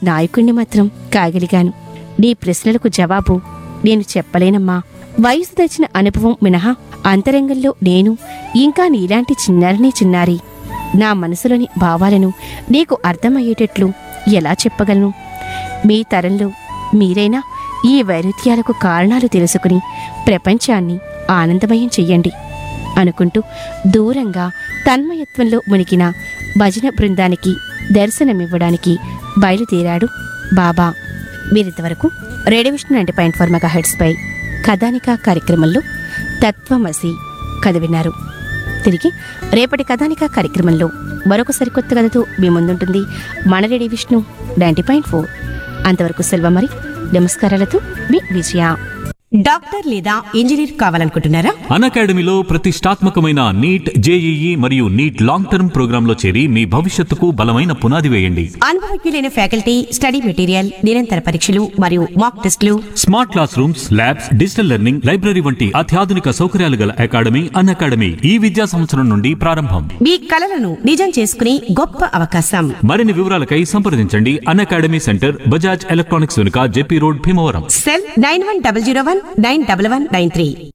నాయకుణ్ణి మాత్రం కాగలిగాను నీ ప్రశ్నలకు జవాబు నేను చెప్పలేనమ్మా వయసు తెచ్చిన అనుభవం మినహా అంతరంగంలో నేను ఇంకా నీలాంటి చిన్నారిని చిన్నారి నా మనసులోని భావాలను నీకు అర్థమయ్యేటట్లు ఎలా చెప్పగలను మీ తరంలో మీరైనా ఈ వైరుధ్యాలకు కారణాలు తెలుసుకుని ప్రపంచాన్ని ఆనందమయం చెయ్యండి అనుకుంటూ దూరంగా తన్మయత్వంలో మునిగిన భజన బృందానికి దర్శనమివ్వడానికి బయలుదేరాడు బాబా మీరింతవరకు radio Vishnu ninety point four mega పై కథానిక కార్యక్రమంలో తత్వమసి కథ విన్నారు తిరిగి రేపటి కథానిక కార్యక్రమంలో మరొక సరికొత్త కథతో మీ ముందుంటుంది మన radio Vishnu ninety point four అంతవరకు సెల్వ మరి నమస్కారాలతో మీ విజయ డాక్టర్ లేదా ఇంజనీర్ కావాలనుకుంటున్నారా అన్ అకాడమీలో ప్రతిష్టాత్మకమైన నీట్ జేఈఈ మరియు నీట్ లాంగ్ టర్మ్ ప్రోగ్రాంలో చేరి మీ భవిష్యత్తుకు బలమైన పునాది వేయండి అనుభవజ్ఞులైన ఫ్యాకల్టీ స్టడీ మెటీరియల్ నిరంతర పరీక్షలు మరియు మాక్ టెస్టులు smart class rooms labs digital learning library వంటి అత్యాధునిక సౌకర్యాలు గల అకాడమీ అన్ అకాడమీ ఈ విద్యా సంవత్సరం నుండి ప్రారంభం మీ కలలను నిజం చేసుకునే గొప్ప అవకాశం మరిన్ని వివరాలకై సంప్రదించండి Unacademy centre Bajaj electronics వెనుక JP road Bhimavaram cell nine one double zero one nine double one nine three